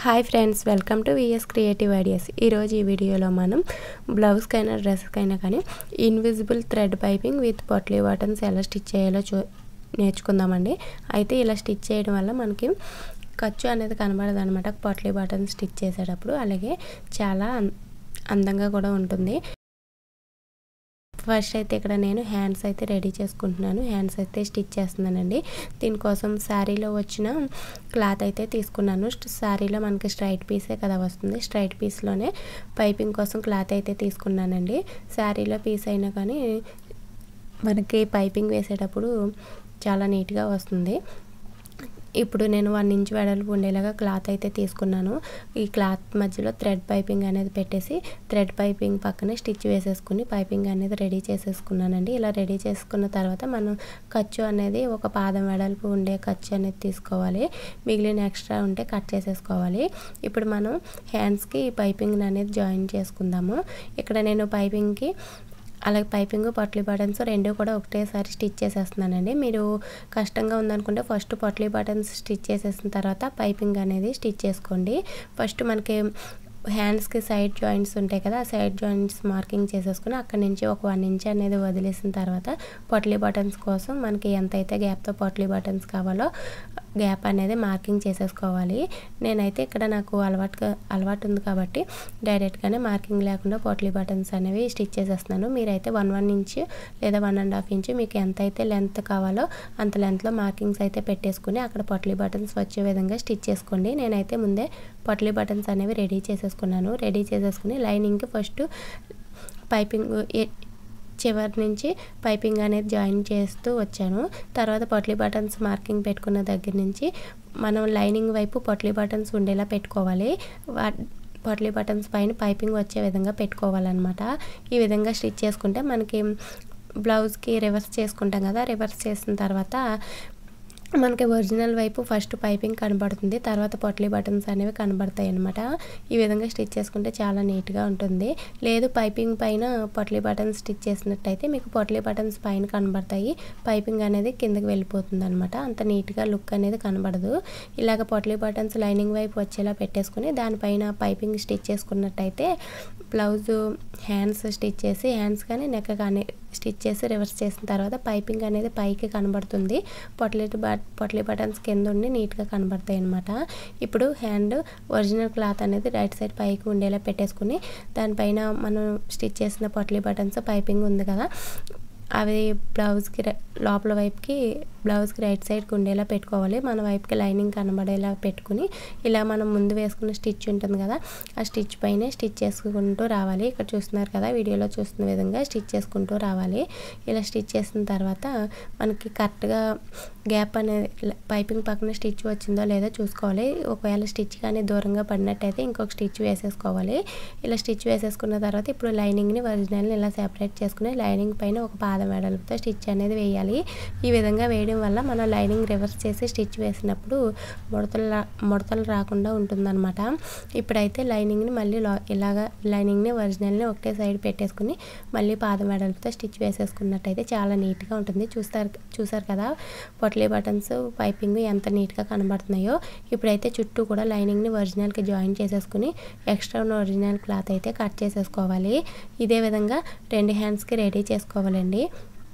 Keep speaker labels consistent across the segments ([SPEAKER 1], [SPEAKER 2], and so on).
[SPEAKER 1] hi friends welcome to VS creative ideas ఈరోజు ఈ వీడియోలో మనం బ్లౌజ్కైనా డ్రెస్కైనా కానీ invisible thread piping with potli buttons ఎలా స్టిచ్ చేయాలో చూ నేర్చుకుందామండి అయితే ఇలా స్టిచ్ చేయడం వల్ల మనకి ఖర్చు అనేది కనబడదు అనమాట పొట్లీ బటన్ స్టిచ్ చేసేటప్పుడు అలాగే చాలా అందంగా కూడా ఉంటుంది ఫస్ట్ అయితే ఇక్కడ నేను హ్యాండ్స్ అయితే రెడీ చేసుకుంటున్నాను హ్యాండ్స్ అయితే స్టిచ్ చేస్తున్నానండి దీనికోసం శారీలో వచ్చిన క్లాత్ అయితే తీసుకున్నాను శారీలో మనకి స్ట్రైట్ పీసే కదా వస్తుంది స్ట్రైట్ పీస్లోనే పైపింగ్ కోసం క్లాత్ అయితే తీసుకున్నానండి శారీలో పీస్ అయినా కానీ మనకి పైపింగ్ వేసేటప్పుడు చాలా నీట్గా వస్తుంది ఇప్పుడు నేను వన్ ఇంచ్ వెడల్పు ఉండేలాగా క్లాత్ అయితే తీసుకున్నాను ఈ క్లాత్ మధ్యలో థ్రెడ్ పైపింగ్ అనేది పెట్టేసి థ్రెడ్ పైపింగ్ పక్కనే స్టిచ్ వేసేసుకుని పైపింగ్ అనేది రెడీ చేసేసుకున్నానండి ఇలా రెడీ చేసుకున్న తర్వాత మనం ఖర్చు అనేది ఒక పాదం వెడల్పు ఉండే ఖర్చు అనేది తీసుకోవాలి మిగిలిన ఎక్స్ట్రా ఉంటే కట్ చేసేసుకోవాలి ఇప్పుడు మనం హ్యాండ్స్కి పైపింగ్ అనేది జాయిన్ చేసుకుందాము ఇక్కడ నేను పైపింగ్కి అలాగే పైపింగ్ పొట్లీ బటన్స్ రెండు కూడా ఒకటేసారి స్టిచ్ చేసేస్తున్నానండి మీరు కష్టంగా ఉందనుకుంటే ఫస్ట్ పొట్లీ బటన్స్ స్టిచ్ చేసేసిన తర్వాత పైపింగ్ అనేది స్టిచ్ చేసుకోండి ఫస్ట్ మనకి హ్యాండ్స్కి సైడ్ జాయింట్స్ ఉంటాయి కదా ఆ సైడ్ జాయింట్స్ మార్కింగ్ చేసేసుకుని అక్కడి నుంచి ఒక వన్ ఇంచ్ అనేది వదిలేసిన తర్వాత పొట్లీ బటన్స్ కోసం మనకి ఎంతైతే గ్యాప్తో పొట్లీ బటన్స్ కావాలో గ్యాప్ అనేది మార్కింగ్ చేసేసుకోవాలి నేనైతే ఇక్కడ నాకు అలవాటుగా అలవాటు ఉంది కాబట్టి డైరెక్ట్గానే మార్కింగ్ లేకుండా పొట్లీ బటన్స్ అనేవి స్టిచ్ చేసేస్తున్నాను మీరైతే వన్ వన్ ఇంచ్ లేదా వన్ అండ్ హాఫ్ ఇంచ్ మీకు ఎంత అయితే లెంత్ కావాలో అంత లెంత్లో మార్కింగ్స్ అయితే పెట్టేసుకుని అక్కడ పొట్లీ బటన్స్ వచ్చే విధంగా స్టిచ్ చేసుకోండి నేనైతే ముందే పొట్లీ బటన్స్ అనేవి రెడీ చేసేసుకున్నాను రెడీ చేసేసుకుని లైనింగ్కి ఫస్ట్ పైపింగ్ చివరి నుంచి పైపింగ్ అనేది జాయిన్ చేస్తూ వచ్చాను తర్వాత పొట్లీ బటన్స్ మార్కింగ్ పెట్టుకున్న దగ్గర నుంచి మనం లైనింగ్ వైపు పొట్లీ బటన్స్ ఉండేలా పెట్టుకోవాలి పొట్లీ బటన్స్ పైన పైపింగ్ వచ్చే విధంగా పెట్టుకోవాలన్నమాట ఈ విధంగా స్టిచ్ చేసుకుంటే మనకి బ్లౌజ్కి రివర్స్ చేసుకుంటాం కదా రివర్స్ చేసిన తర్వాత మనకి ఒరిజినల్ వైపు ఫస్ట్ పైపింగ్ కనబడుతుంది తర్వాత పొట్లీ బటన్స్ అనేవి కనబడతాయి అనమాట ఈ విధంగా స్టిచ్ చేసుకుంటే చాలా నీట్గా ఉంటుంది లేదు పైపింగ్ పైన పొట్లీ బటన్స్ స్టిచ్ చేసినట్టయితే మీకు పొట్లీ బటన్స్ పైన కనబడతాయి పైపింగ్ అనేది కిందకి వెళ్ళిపోతుంది అనమాట అంత నీట్గా లుక్ అనేది కనబడదు ఇలాగ పొట్లీ బటన్స్ లైనింగ్ వైపు వచ్చేలా పెట్టేసుకుని దానిపైన పైపింగ్ స్టిచ్ చేసుకున్నట్టయితే బ్లౌజ్ హ్యాండ్స్ స్టిచ్ చేసి హ్యాండ్స్ కానీ నెక్ కానీ స్టిచ్ చేసి రివర్స్ చేసిన తర్వాత పైపింగ్ అనేది పైకి కనబడుతుంది పొట్లీ బట్ పొట్లీ బటన్స్ కింద ఉండి నీట్గా కనబడతాయి అనమాట ఇప్పుడు హ్యాండ్ ఒరిజినల్ క్లాత్ అనేది రైట్ సైడ్ పైకి ఉండేలా పెట్టేసుకుని దానిపైన మనం స్టిచ్ చేసిన పొట్లీ బటన్స్ పైపింగ్ ఉంది కదా అవి బ్లౌజ్కి లోపల వైపుకి బ్లౌజ్కి రైట్ సైడ్కి ఉండేలా పెట్టుకోవాలి మన వైపుకి లైనింగ్ కనబడేలా పెట్టుకుని ఇలా మనం ముందు వేసుకున్న స్టిచ్ ఉంటుంది కదా ఆ స్టిచ్ పైనే స్టిచ్ చేసుకుంటూ రావాలి ఇక్కడ చూస్తున్నారు కదా వీడియోలో చూస్తున్న విధంగా స్టిచ్ చేసుకుంటూ రావాలి ఇలా స్టిచ్ చేసిన తర్వాత మనకి కరెక్ట్గా గ్యాప్ అనేది పైపింగ్ పక్కన స్టిచ్ వచ్చిందో లేదో చూసుకోవాలి ఒకవేళ స్టిచ్ కానీ దూరంగా పడినట్టయితే ఇంకొక స్టిచ్ వేసేసుకోవాలి ఇలా స్టిచ్ వేసేసుకున్న తర్వాత ఇప్పుడు లైనింగ్ని ఒరిజినల్ని ఇలా సెపరేట్ చేసుకుని లైనింగ్ పైన ఒక పాదం వెడల్పుతో స్టిచ్ అనేది వేయాలి ఈ విధంగా వేయడం వల్ల మనం లైనింగ్ రివర్స్ చేసి స్టిచ్ వేసినప్పుడు ముడతలు ముడతలు రాకుండా ఉంటుందన్నమాట ఇప్పుడైతే లైనింగ్ని మళ్ళీ ఇలాగ లైనింగ్ని ఒరిజినల్ని ఒకటే సైడ్ పెట్టేసుకుని మళ్ళీ పాదం వెడల్పుతో స్టిచ్ వేసేసుకున్నట్టయితే చాలా నీట్గా ఉంటుంది చూస్తారు చూసారు కదా పొట్లీ బటన్స్ పైపింగ్ ఎంత నీట్గా కనబడుతున్నాయో ఇప్పుడైతే చుట్టూ కూడా లైనింగ్ని ఒరిజినల్కి జాయిన్ చేసేసుకుని ఎక్స్ట్రా ఉన్న ఒరిజినల్ క్లాత్ అయితే కట్ చేసేసుకోవాలి ఇదే విధంగా రెండు హ్యాండ్స్కి రెడీ చేసుకోవాలండి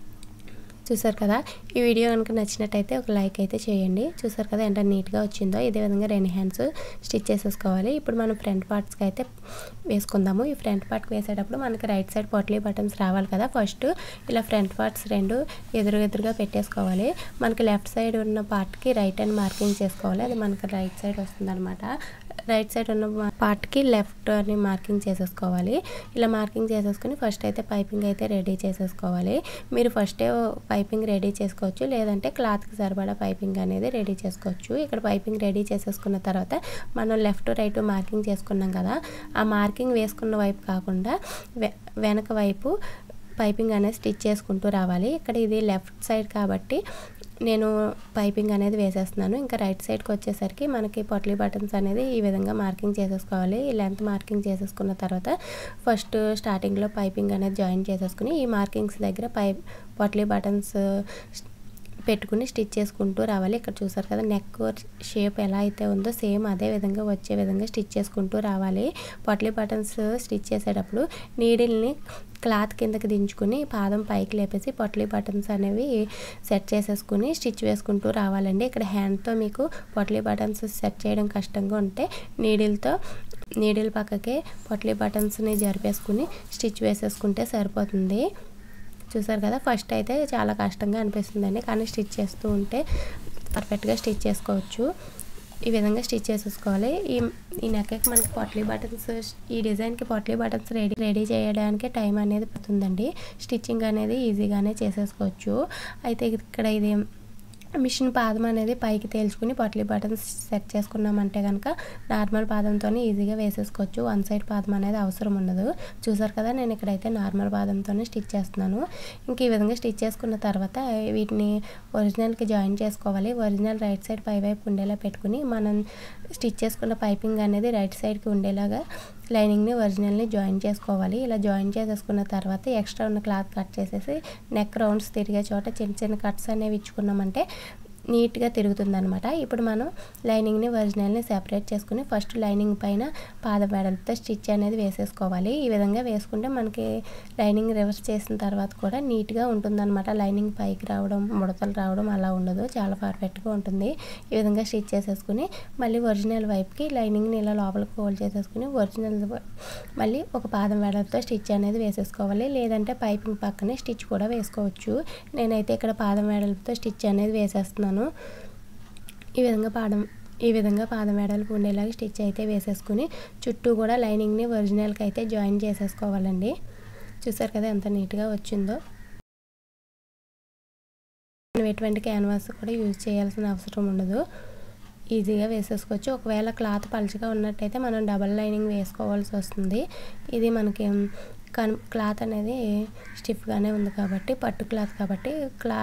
[SPEAKER 1] చూసారు కదా ఈ వీడియో కనుక నచ్చినట్టయితే ఒక లైక్ అయితే చేయండి చూసారు కదా ఎంత నీట్గా వచ్చిందో ఇదే విధంగా రెండు హ్యాండ్స్ స్టిచ్ చేసేసుకోవాలి ఇప్పుడు మనం ఫ్రంట్ పార్ట్స్కి అయితే వేసుకుందాము ఈ ఫ్రంట్ పార్ట్కి వేసేటప్పుడు మనకి రైట్ సైడ్ పొట్లీ బటన్స్ రావాలి కదా ఫస్ట్ ఇలా ఫ్రంట్ పార్ట్స్ రెండు ఎదురు ఎదురుగా పెట్టేసుకోవాలి మనకి లెఫ్ట్ సైడ్ ఉన్న పార్ట్కి రైట్ అండ్ మార్కింగ్ చేసుకోవాలి అది మనకి రైట్ సైడ్ వస్తుంది రైట్ సైడ్ ఉన్న పార్ట్కి లెఫ్ట్ అని మార్కింగ్ చేసేసుకోవాలి ఇలా మార్కింగ్ చేసేసుకుని ఫస్ట్ అయితే పైపింగ్ అయితే రెడీ చేసేసుకోవాలి మీరు ఫస్టే పైపింగ్ రెడీ చేసుకోవచ్చు లేదంటే క్లాత్కి సరిపడా పైపింగ్ అనేది రెడీ చేసుకోవచ్చు ఇక్కడ పైపింగ్ రెడీ చేసేసుకున్న తర్వాత మనం లెఫ్ట్ రైట్ మార్కింగ్ చేసుకున్నాం కదా ఆ మార్కింగ్ వేసుకున్న వైపు కాకుండా వెనక వైపు పైపింగ్ అనేది స్టిచ్ చేసుకుంటూ రావాలి ఇక్కడ ఇది లెఫ్ట్ సైడ్ కాబట్టి నేను పైపింగ్ అనేది వేసేస్తున్నాను ఇంకా రైట్ సైడ్కి వచ్చేసరికి మనకి పొట్లీ బటన్స్ అనేది ఈ విధంగా మార్కింగ్ చేసేసుకోవాలి ఈ లెంత్ మార్కింగ్ చేసేసుకున్న తర్వాత ఫస్ట్ స్టార్టింగ్లో పైపింగ్ అనేది జాయిన్ చేసేసుకుని ఈ మార్కింగ్స్ దగ్గర పై పొట్లీ బటన్స్ పెట్టుకుని స్టిచ్ చేసుకుంటూ రావాలి ఇక్కడ చూసారు కదా నెక్ షేప్ ఎలా అయితే ఉందో సేమ్ అదే విధంగా వచ్చే విధంగా స్టిచ్ చేసుకుంటూ రావాలి పొట్లీ బటన్స్ స్టిచ్ చేసేటప్పుడు నీడిల్ని క్లాత్ కిందకి దించుకుని పాదం పైకి లేపేసి పొట్లీ బటన్స్ అనేవి సెట్ చేసేసుకుని స్టిచ్ వేసుకుంటూ రావాలండి ఇక్కడ హ్యాండ్తో మీకు పొట్లీ బటన్స్ సెట్ చేయడం కష్టంగా ఉంటే నీడిల్తో నీడిల్ పక్కకే పొట్లీ బటన్స్ని జరిపేసుకుని స్టిచ్ వేసేసుకుంటే సరిపోతుంది చూసారు కదా ఫస్ట్ అయితే చాలా కష్టంగా అనిపిస్తుందండి కానీ స్టిచ్ చేస్తూ ఉంటే పర్ఫెక్ట్గా స్టిచ్ చేసుకోవచ్చు ఈ విధంగా స్టిచ్ చేసేసుకోవాలి ఈ ఈ నెక్కకి మనకి పొట్లీ బటన్స్ ఈ డిజైన్కి పొట్లీ బటన్స్ రెడీ రెడీ చేయడానికి టైం అనేది పడుతుందండి స్టిచ్చింగ్ అనేది ఈజీగానే చేసేసుకోవచ్చు అయితే ఇక్కడ ఇది మిషన్ పాదం అనేది పైకి తేల్చుకుని పొట్లీ బటన్స్ సెట్ చేసుకున్నామంటే కనుక నార్మల్ పాదంతో ఈజీగా వేసేసుకోవచ్చు వన్ సైడ్ పాదం అనేది అవసరం ఉండదు చూసారు కదా నేను ఇక్కడైతే నార్మల్ పాదంతోనే స్టిచ్ చేస్తున్నాను ఇంక ఈ విధంగా స్టిచ్ చేసుకున్న తర్వాత వీటిని ఒరిజినల్కి జాయిన్ చేసుకోవాలి ఒరిజినల్ రైట్ సైడ్ పై వైపు ఉండేలా పెట్టుకుని మనం స్టిచ్ చేసుకున్న పైపింగ్ అనేది రైట్ సైడ్కి ఉండేలాగా లైనింగ్ని ఒరిజినల్ని జాయిన్ చేసుకోవాలి ఇలా జాయిన్ చేసేసుకున్న తర్వాత ఎక్స్ట్రా ఉన్న క్లాత్ కట్ చేసేసి నెక్ రౌండ్స్ తిరిగే చోట చిన్న చిన్న కట్స్ అనేవి ఇచ్చుకున్నామంటే నీట్గా తిరుగుతుంది అనమాట ఇప్పుడు మనం లైనింగ్ని ఒరిజినల్ని సెపరేట్ చేసుకుని ఫస్ట్ లైనింగ్ పైన పాద మెడలతో స్టిచ్ అనేది వేసేసుకోవాలి ఈ విధంగా వేసుకుంటే మనకి లైనింగ్ రివర్స్ చేసిన తర్వాత కూడా నీట్గా ఉంటుందన్నమాట లైనింగ్ పైకి రావడం ముడతలు రావడం అలా ఉండదు చాలా పర్ఫెక్ట్గా ఉంటుంది ఈ విధంగా స్టిచ్ చేసేసుకుని మళ్ళీ ఒరిజినల్ వైపుకి లైనింగ్ని ఇలా లోపలికి ఫోల్డ్ చేసేసుకుని ఒరిజినల్ మళ్ళీ ఒక పాదం మెడలతో స్టిచ్ అనేది వేసేసుకోవాలి లేదంటే పైపింగ్ పక్కనే స్టిచ్ కూడా వేసుకోవచ్చు నేనైతే ఇక్కడ పాదం మెడలతో స్టిచ్ అనేది వేసేస్తున్నాను ఈ విధంగా పాదం ఈ విధంగా పాదం మెడలకు ఉండేలాగా స్టిచ్ అయితే వేసేసుకుని చుట్టూ కూడా లైనింగ్ని ఒరిజినల్కి అయితే జాయిన్ చేసేసుకోవాలండి చూసారు కదా ఎంత నీట్గా వచ్చిందో మనం ఎటువంటి క్యాన్వాస్ కూడా యూజ్ చేయాల్సిన అవసరం ఉండదు ఈజీగా వేసేసుకోవచ్చు ఒకవేళ క్లాత్ పలుచగా ఉన్నట్టయితే మనం డబల్ లైనింగ్ వేసుకోవాల్సి వస్తుంది ఇది మనకి కన్ క్లాత్ అనేది స్టిఫ్గానే ఉంది కాబట్టి పట్టు క్లాత్ కాబట్టి క్లాత్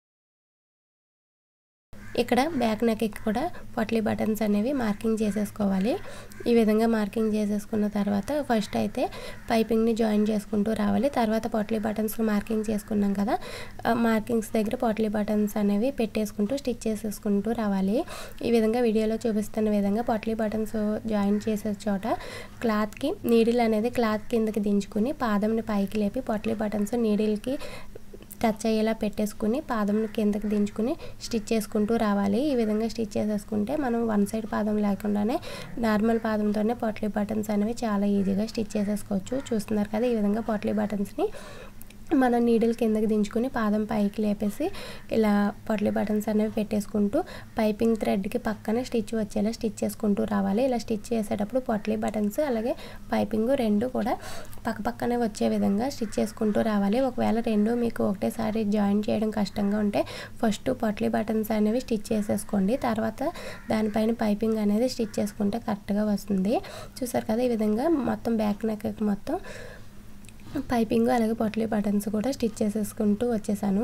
[SPEAKER 1] ఇక్కడ బ్యాక్ నెక్కి కూడా పొట్లీ బటన్స్ అనేవి మార్కింగ్ చేసేసుకోవాలి ఈ విధంగా మార్కింగ్ చేసేసుకున్న తర్వాత ఫస్ట్ అయితే పైపింగ్ని జాయిన్ చేసుకుంటూ రావాలి తర్వాత పొట్లీ బటన్స్ మార్కింగ్ చేసుకున్నాం కదా మార్కింగ్స్ దగ్గర పొట్లీ బటన్స్ అనేవి పెట్టేసుకుంటూ స్టిచ్ చేసేసుకుంటూ రావాలి ఈ విధంగా వీడియోలో చూపిస్తున్న విధంగా పొట్లీ బటన్స్ జాయిన్ చేసే చోట క్లాత్కి నీడిల్ అనేది క్లాత్ కిందకి దించుకుని పాదంని పైకి లేపి పొట్లీ బటన్స్ నీడిల్కి టచ్ అయ్యేలా పెట్టేసుకుని పాదం కిందకి దించుకుని స్టిచ్ చేసుకుంటూ రావాలి ఈ విధంగా స్టిచ్ చేసేసుకుంటే మనం వన్ సైడ్ పాదం లేకుండానే నార్మల్ పాదంతోనే పొట్లీ బటన్స్ అనేవి చాలా ఈజీగా స్టిచ్ చేసేసుకోవచ్చు చూస్తున్నారు కదా ఈ విధంగా పొట్లీ బటన్స్ని మనం నీడిల్ కిందకి దించుకుని పాదం పైకి లేపేసి ఇలా పొట్లీ బటన్స్ అనేవి పెట్టేసుకుంటూ పైపింగ్ థ్రెడ్కి పక్కనే స్టిచ్ వచ్చేలా స్టిచ్ చేసుకుంటూ రావాలి ఇలా స్టిచ్ చేసేటప్పుడు పొట్లీ బటన్స్ అలాగే పైపింగ్ రెండు కూడా పక్క పక్కనే వచ్చే విధంగా స్టిచ్ చేసుకుంటూ రావాలి ఒకవేళ రెండు మీకు ఒకటేసారి జాయిన్ చేయడం కష్టంగా ఉంటే ఫస్ట్ పొట్లీ బటన్స్ అనేవి స్టిచ్ చేసేసుకోండి తర్వాత దానిపైన పైపింగ్ అనేది స్టిచ్ చేసుకుంటే కరెక్ట్గా వస్తుంది చూసారు కదా ఈ విధంగా మొత్తం బ్యాక్ నెక్ మొత్తం పైపింగ్ అలాగే పొట్లీ బటన్స్ కూడా స్టిచ్ చేసేసుకుంటూ వచ్చేసాను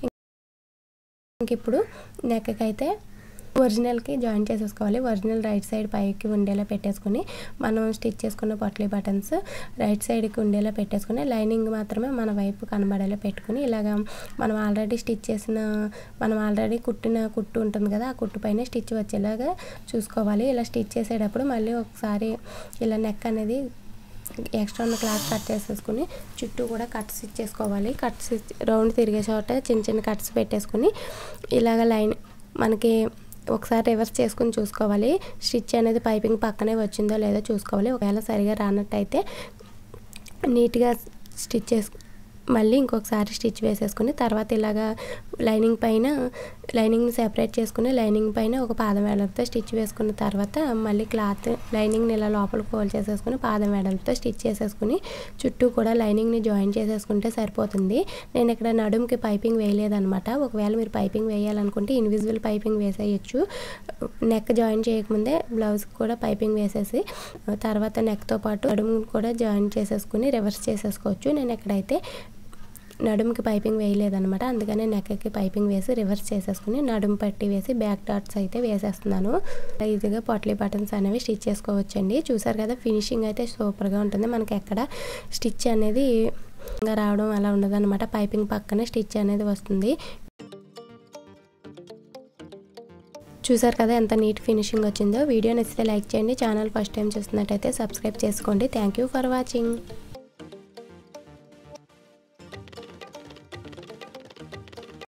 [SPEAKER 1] ఇంక ఇప్పుడు నెక్కి అయితే ఒరిజినల్కి జాయిన్ చేసేసుకోవాలి ఒరిజినల్ రైట్ సైడ్ పైకి ఉండేలా పెట్టేసుకుని మనం స్టిచ్ చేసుకున్న పొట్లీ బటన్స్ రైట్ సైడ్కి ఉండేలా పెట్టేసుకుని లైనింగ్ మాత్రమే మన వైపు కనబడేలా పెట్టుకుని ఇలాగా మనం ఆల్రెడీ స్టిచ్ చేసిన మనం ఆల్రెడీ కుట్టిన కుట్టు ఉంటుంది కదా ఆ కుట్టు పైన స్టిచ్ వచ్చేలాగా చూసుకోవాలి ఇలా స్టిచ్ చేసేటప్పుడు మళ్ళీ ఒకసారి ఇలా నెక్ అనేది ఎక్స్ట్రా ఉన్న క్లాత్ కట్ చేసేసుకుని చుట్టూ కూడా కట్స్ ఇచ్చేసుకోవాలి కట్స్ రౌండ్ తిరిగే చోట చిన్న చిన్న కట్స్ పెట్టేసుకుని ఇలాగ లైన్ మనకి ఒకసారి రివర్స్ చేసుకుని చూసుకోవాలి స్టిచ్ అనేది పైపింగ్ పక్కనే వచ్చిందో లేదో చూసుకోవాలి ఒకవేళ సరిగా రానట్టయితే నీట్గా స్టిచ్ చేసుకు మళ్ళీ ఇంకొకసారి స్టిచ్ వేసేసుకుని తర్వాత ఇలాగా లైనింగ్ పైన లైనింగ్ని సెపరేట్ చేసుకుని లైనింగ్ పైన ఒక పాదం వేడలతో స్టిచ్ వేసుకున్న తర్వాత మళ్ళీ క్లాత్ లైనింగ్ని ఇలా లోపలికి ఫోల్డ్ చేసేసుకుని పాదం వేడలతో స్టిచ్ చేసేసుకుని చుట్టూ కూడా లైనింగ్ని జాయిన్ చేసేసుకుంటే సరిపోతుంది నేను ఇక్కడ నడుముకి పైపింగ్ వేయలేదనమాట ఒకవేళ మీరు పైపింగ్ వేయాలనుకుంటే ఇన్విజిబుల్ పైపింగ్ వేసేయచ్చు నెక్ జాయిన్ చేయకముందే బ్లౌజ్కి కూడా పైపింగ్ వేసేసి తర్వాత నెక్తో పాటు నడుము కూడా జాయిన్ చేసేసుకుని రివర్స్ చేసేసుకోవచ్చు నేను ఎక్కడైతే నడుముకి పైపింగ్ వేయలేదనమాట అందుకనే నెక్కకి పైపింగ్ వేసి రివర్స్ చేసేసుకుని నడుము పట్టి వేసి బ్యాక్ డాట్స్ అయితే వేసేస్తున్నాను ఈజీగా పొట్లీ బటన్స్ అనేవి స్టిచ్ చేసుకోవచ్చండి చూసారు కదా ఫినిషింగ్ అయితే సూపర్గా ఉంటుంది మనకి ఎక్కడ స్టిచ్ అనేది రావడం అలా ఉండదు అనమాట పైపింగ్ పక్కనే స్టిచ్ అనేది వస్తుంది చూసారు కదా ఎంత నీట్ ఫినిషింగ్ వచ్చిందో వీడియో నచ్చితే లైక్ చేయండి ఛానల్ ఫస్ట్ టైం చూస్తున్నట్టయితే సబ్స్క్రైబ్ చేసుకోండి థ్యాంక్ యూ ఫర్ వాచింగ్